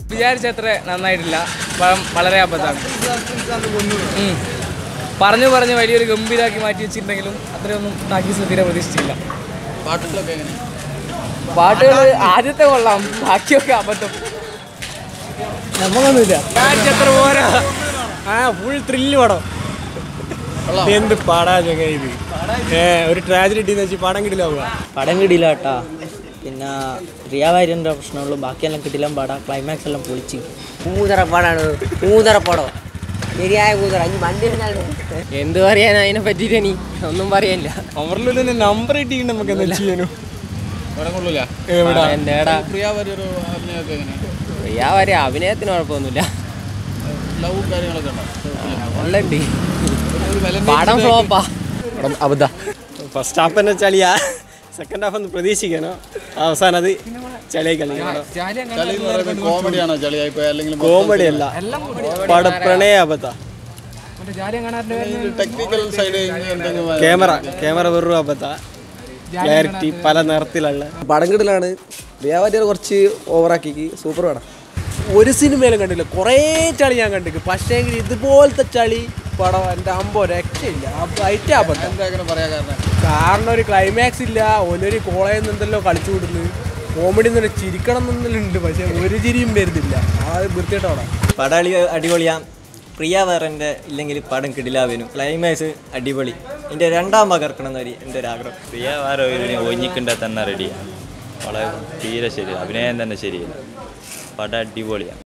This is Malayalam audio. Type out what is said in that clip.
വിചാരിച്ചത്ര നന്നായിട്ടില്ല പടം വളരെ അബദ്ധമാണ് ഉം. പറഞ്ഞു പറഞ്ഞ് വലിയൊരു ഗംഭീരാക്കി മാറ്റി വെച്ചിട്ടുണ്ടെങ്കിലും അത്രയൊന്നും ടാക്കീസ് തീരെ പ്രതീക്ഷിച്ചില്ല പാട്ടുകളൊക്കെ എങ്ങനെ പാട്ടുകൾ ആദ്യത്തെ കൊള്ളാം ബാക്കിയൊക്കെ അബദ്ധം നമുക്കൊന്നുമില്ല വിചാരിച്ചത്ര പോരാ ആ ഫുൾ ത്രില്ല് പടം എന്ത് പാടാ ചങ്ങ ഇത് ഏ ഒരു ട്രാജഡി എന്ന് വെച്ച് പടം കിട്ടില്ല പടം കിടിയില്ല കേട്ടാ പിന്നെ റിയ വാര്യൻ്റെ പ്രശ്നമുള്ളൂ ബാക്കിയെല്ലാം കിട്ടില്ല പാടാ ക്ലൈമാക്സ് എല്ലാം പൊളിച്ച് മൂതറ പടാണ് മൂതറ പടം ശരിയായ മൂതറ ഇനി വണ്ടി എന്ത് പറയാനാ അതിനെ പറ്റിയിട്ട് നീ ഒന്നും പറയാനില്ല അവരിൽ തന്നെ നമ്പർ കിട്ടിയിട്ട് നമുക്ക് എന്താ ചെയ്യാനു പടം കൊള്ളൂല എവിടാ എന്തേടാ പ്രിയ ഒരു അഭിനയമൊക്കെ എങ്ങനെ റിയ വാര്യ അഭിനയത്തിന് കുഴപ്പമൊന്നുമില്ല ലവും കാര്യങ്ങളൊക്കെ ഉണ്ടോ ഉള്ളുണ്ട് ഒരു വില പടം ഫ്ലോപ്പാ അബദ്ധ ഫസ്റ്റ് ഹാഫ് തന്നെ ചളിയാ സെക്കൻഡ് ഹാഫ് ഒന്ന് പ്രതീക്ഷിക്കാനോ അവസാനം അത് ചളിയായി കളിക്കണം ചളി എന്ന് പറയുമ്പോൾ കോമഡിയാണോ ചളിയായി പോയി അല്ലെങ്കിൽ കോമഡി അല്ല പട പ്രണയ അബദ്ധ ടെക്നിക്കൽ സൈഡ് എന്തെങ്കിലും ക്യാമറ ക്യാമറ വെറും അബദ്ധ ക്ലാരിറ്റി പല നിറത്തിലുള്ള പടം കിടലാണ് വ്യാപാരികൾ കുറച്ച് ഓവറാക്കി സൂപ്പർ പടം ഒരു സിനിമയിലും കണ്ടില്ല കുറേ ചളി ഞാൻ കണ്ടിക്ക് പക്ഷേ ഇതുപോലത്തെ ചളി പടം എൻ്റെ അമ്പോ രക്ഷയില്ല ഐറ്റ അബദ്ധം എന്താ അങ്ങനെ പറയാൻ കാരണം കാരണം ഒരു ക്ലൈമാക്സ് ഇല്ല ഓനൊരു കോളേജിൽ നിന്നെന്തല്ലോ കളിച്ചു വിടുന്നു കോമഡി എന്ന് പറഞ്ഞാൽ ചിരിക്കണം എന്നുണ്ട് പക്ഷെ ഒരു ചിരിയും വരുന്നില്ല ആ വൃത്തിയായിട്ട് പടം പടം അടിപൊളിയാ പ്രിയ വേറൻ്റെ ഇല്ലെങ്കിൽ പടം കിടിലാവേനും ക്ലൈമാക്സ് അടിപൊളി എൻ്റെ രണ്ടാം പകർക്കണം എന്നൊരു എൻ്റെ ഒരു ആഗ്രഹം പ്രിയ വേറെ ഇതിനെ ഒഞ്ഞിക്കണ്ട തന്നെ റെഡിയാണ് വളരെ തീരെ ശരിയാണ് അഭിനയം തന്നെ ശരിയില്ല പടം അടിപൊളിയാണ്